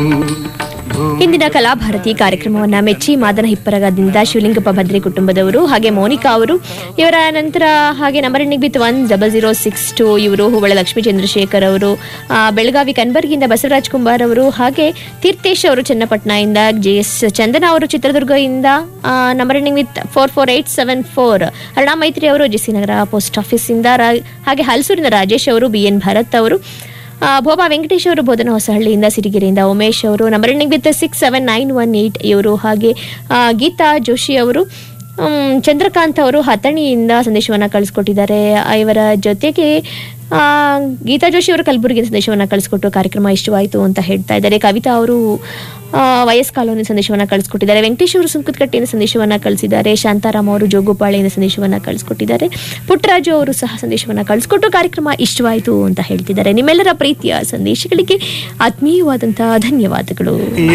ಇಂದಿನ ಕಲಾಭಾರತಿ ಕಾರ್ಯಕ್ರಮವನ್ನ ಮೆಚ್ಚಿ ಮಾದನ ಹಿಪ್ಪರಗದಿಂದ ಶಿವಲಿಂಗಪ್ಪ ಭದ್ರಿ ಕುಟುಂಬದವರು ಹಾಗೆ ಮೋನಿಕಾ ಅವರು ಇವರ ನಂತರ ಹಾಗೆ number ending with one double zero six two ಇವರು ಹುಬ್ಬಳ್ಳಿ ಲಕ್ಷ್ಮೀ ಚಂದ್ರಶೇಖರ್ ಅವರು ಆ, ಬೆಳಗಾವಿ ಕನ್ಬರ್ಗಿಯಿಂದ ಬಸವರಾಜ್ ಕುಂಬಾರ್ ಅವರು ಹಾಗೆ ತೀರ್ಥೇಶ್ ಅವರು ಚನ್ನಪಟ್ಟಣದಿಂದ ಜೆ ಎಸ್ ಚಂದನ ಅವರು ಚಿತ್ರದುರ್ಗದಿಂದ number ending with four four eight seven four Aruna Maitri ಅವರು ಜೆ ಸಿ ನಗರ ಪೋಸ್ಟ್ ಆಫೀಸಿಂದ ರಾ- ಹಾಗೆ ಹಲಸೂರಿನ ರಾಜೇಶ್ ಅವರು ಬಿ ಎನ್ ಭರತ್ ಅವರು ಆ, ಭೋಬಾ ವೆಂಕಟೇಶ್ ಅವರು ಬೋಧನ ಹೊಸಹಳ್ಳಿಯಿಂದ ಸಿರಿಗೆರೆಯಿಂದ ಉಮೇಶ್ ಅವರು number ending with six seven nine one eight ಇವರು ಹಾಗೆ ಆ, ಗೀತಾ ಜೋಶಿ ಅವರು ಮ್, ಚಂದ್ರಕಾಂತ್ ಅವರು ಹತಣಿಯಿಂದ ಸಂದೇಶವನ್ನು ಕಳಿಸ್ಕೊಟ್ಟಿದ್ದಾರೆ ಆ, ಇವರ ಜೊತೆಗೆ ಆ, ಗೀತಾ ಜೋಶಿ ಅವರು ಕಲಬುರಗಿ ಸಂದೇಶವನ್ನು ಕಳಿಸ್ಕೊಟ್ಟು ಕಾರ್ಯಕ್ರಮ ಇಷ್ಟವಾಯಿತು ಅಂತ ಹೇಳ್ತಾ ಇದ್ದಾರೆ ಕವಿತಾ ಅವರು ಆ, ವಯಸ್ ಕಾಲೋನಿ ಸಂದೇಶವನ್ನು ಕಳಿಸ್ಕೊಟ್ಟಿದ್ದಾರೆ ವೆಂಕಟೇಶ್ ಅವರು ಸುಂಕದಕಟ್ಟೆಯಿಂದ ಸಂದೇಶವನ್ನು ಕಳಿಸಿದ್ದಾರೆ ಶಾಂತಾರಾಮ್ ಅವರು ಜೋಗುಪಾಳೆಯಿಂದ ಸಂದೇಶವನ್ನು ಕಳಿಸ್ಕೊಟ್ಟಿದ್ದಾರೆ ಪುಟ್ಟರಾಜು ಅವರು ಸಹ ಸಂದೇಶವನ್ನು ಕಳಿಸ್ಕೊಟ್ಟು ಕಾರ್ಯಕ್ರಮ ಇಷ್ಟವಾಯಿತು ಅಂತ ಹೇಳ್ತಿದ್ದಾರೆ ನಿಮ್ಮೆಲ್ಲರ ಪ್ರೀತಿಯ ಸಂದೇಶಗಳಿಗೆ ಆತ್ಮೀಯವಾದಂತಹ ಧನ್ಯವಾದಗಳು